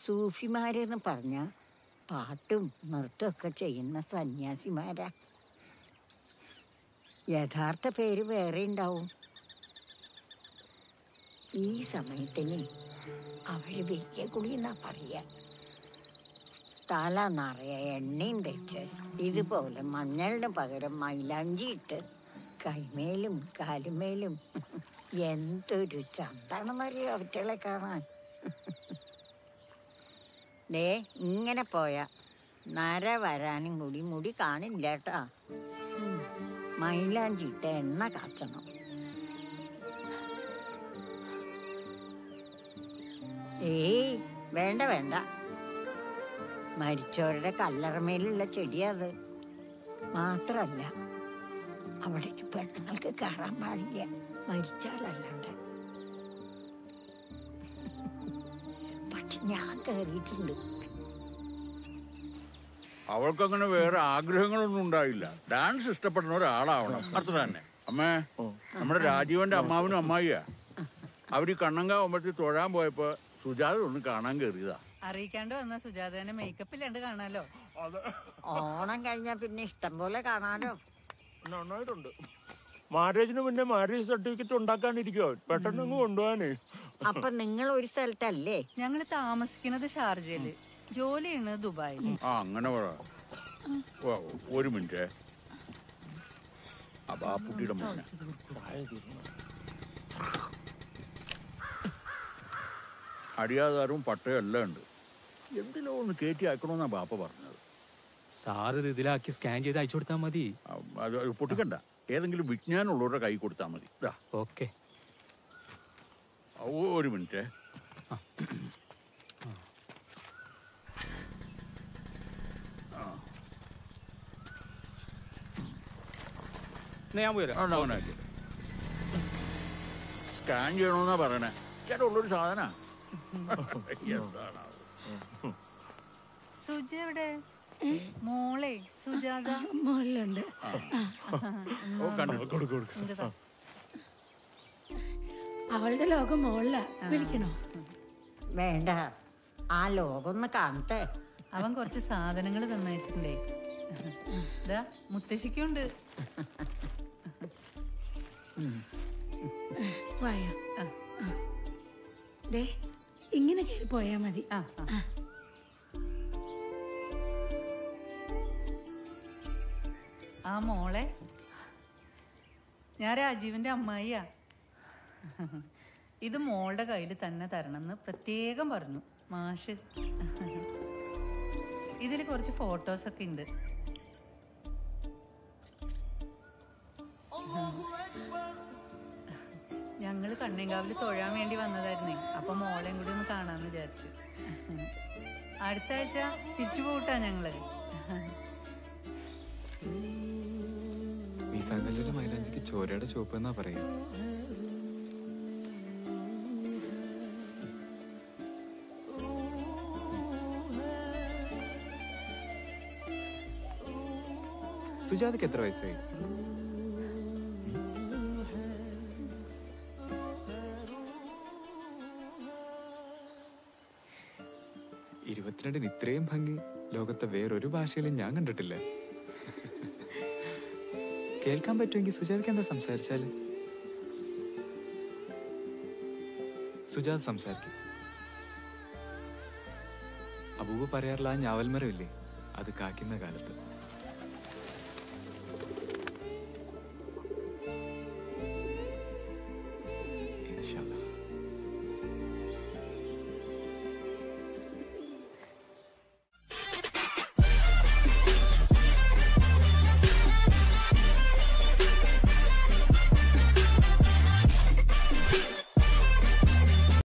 സൂഫിമാരെന്ന് പറഞ്ഞ പാട്ടും നൃത്തമൊക്കെ ചെയ്യുന്ന സന്യാസിമാരാ യഥാർത്ഥ പേര് വേറെ ഉണ്ടാവും ഈ സമയത്തിന് അവര് വലിയ കുളി എന്നാ പറയാ തല നിറയെ എണ്ണയും തേച്ച് ഇതുപോലെ മഞ്ഞളിന് പകരം മൈലാഞ്ചി ഇട്ട് കൈമേലും കാലുമേലും എന്തൊരു ചന്താണെന്നറിയോ അവറ്റകളെ കാണാൻ ദേ ഇങ്ങനെ പോയ നര വരാനും കൂടി മുടി കാണില്ല കേട്ടാ മൈലാഞ്ചി ഇട്ട് എണ്ണ കാച്ചണം ഏയ് വേണ്ട വേണ്ട മരിച്ചവരുടെ കല്ലറമേലുള്ള ചെടിയത് മാത്രല്ല അവിടേക്ക് പെണ്ണുങ്ങൾക്ക് കയറാൻ പാടില്ല മരിച്ചാലല്ലാണ്ട് പക്ഷെ ഞാൻ കയറിയിട്ടുണ്ട് അവൾക്കങ്ങനെ വേറെ ആഗ്രഹങ്ങളൊന്നും ഉണ്ടായില്ല ഡാൻസ് ഇഷ്ടപ്പെടുന്ന ഒരാളാവണം അത്ര തന്നെ അമ്മേ നമ്മുടെ രാജീവന്റെ അമ്മാവനും അമ്മായിയാ അവര് കണ്ണങ്കാവ് അമ്പലത്തിൽ തൊഴാൻ പോയപ്പോ സുജാത ഒന്ന് കാണാൻ കയറിയതാ അറിയിക്കാണ്ട് വന്ന സുജാതേനെ മേക്കപ്പ് ഇല്ലാണ്ട് കാണാലോ ഓണം കഴിഞ്ഞാൽ പിന്നെ ഇഷ്ടം പോലെ കാണാലോ നന്നായിട്ടുണ്ട് മാരേജിന് മുന്നേ മാരേജ് സർട്ടിഫിക്കറ്റ് ഉണ്ടാക്കാനിരിക്കോ പെട്ടെന്ന് അങ്ങ് കൊണ്ടുപോകാനേ അപ്പൊ നിങ്ങൾ ഒരു സ്ഥലത്തല്ലേ ഞങ്ങള് താമസിക്കുന്നത് ഷാർജയില് ജോലി ചെയ്യുന്നത് ദുബായിൽ ആ അങ്ങനെ പറ ഓ, ഒരു മിനിറ്റ് ആ ബാപ്പുട്ടിയുടെ മോനെ അടിയാധാരവും പട്ടയം എല്ലാം ഉണ്ട് എന്തിലോ ഒന്ന് കയറ്റി അയക്കണമെന്നാ ബാപ്പ പറഞ്ഞത് സാറ് ഇത് ഇതിലാക്കി സ്കാൻ ചെയ്ത് അയച്ചു കൊടുത്താൽ മതി ആ, അത് പൊട്ടിക്കണ്ട ഏതെങ്കിലും വിജ്ഞാനമുള്ളവരുടെ കൈ കൊടുത്താൽ മതി ദാ, ഓക്കെ ആ, ഒരു മിനിറ്റ് ഞാൻ പോരാ അങ്ങനെ സ്കാൻ ചെയ്യണമെന്നാ പറയണേ ചേട്ടാ ഉള്ളൊരു സാധന എന്താണ് സുജ എവിടെ മോളെ സുജാത മുകളിലുണ്ട് ഓ കണ്ടു ഇങ്ങട് താ. അവളുടെ ലോകം മുകളിലാ വിളിക്കണോ വേണ്ട ആ ലോകം ഒന്ന് കാണട്ടെ അവൻ കുറച്ച് സാധനങ്ങൾ തന്നയച്ചിട്ടുണ്ടേ ഇതാ മുത്തശ്ശിക്കുണ്ട് വായോ ദേ ഇങ്ങനെ കയറി പോയാ മതി ആ ആ. ആ മോളെ ഞാൻ രാജീവിന്റെ അമ്മായിയാ ഇത് മോളുടെ കയ്യിൽ തന്നെ തരണമെന്ന് പ്രത്യേകം പറഞ്ഞു മാഷ് ഇതിൽ കുറച്ച് ഫോട്ടോസ് ഒക്കെ ഉണ്ട് ഞങ്ങള് കണ്ണേങ്കാവില് തൊഴാൻ വേണ്ടി വന്നതായിരുന്നേ അപ്പൊ മോളെയും കൂടി ഒന്ന് കാണാന്ന് വിചാരിച്ചു അടുത്ത ആഴ്ച തിരിച്ചു പോട്ടാ ഞങ്ങള് വിസാഖല്ലിലെ മൈലാഞ്ചിക്ക് ചോരയുടെ ചുവപ്പ് എന്നാ പറയാ സുജാതയ്ക്ക് എത്ര വയസ്സായി ഇരുപത്തിരണ്ടിന് ഇത്രയും ഭംഗി ലോകത്തെ വേറൊരു ഭാഷയിലും ഞാൻ കണ്ടിട്ടില്ല കേൾക്കാൻ പറ്റുമെങ്കിൽ സുജാതയ്ക്ക് എന്താ സംസാരിച്ചാല് സുജാത സംസാരിക്കും അബൂബ് പറയാറില്ല ആ ഞാവൽമരമില്ലേ അത് കാക്കുന്ന കാലത്ത്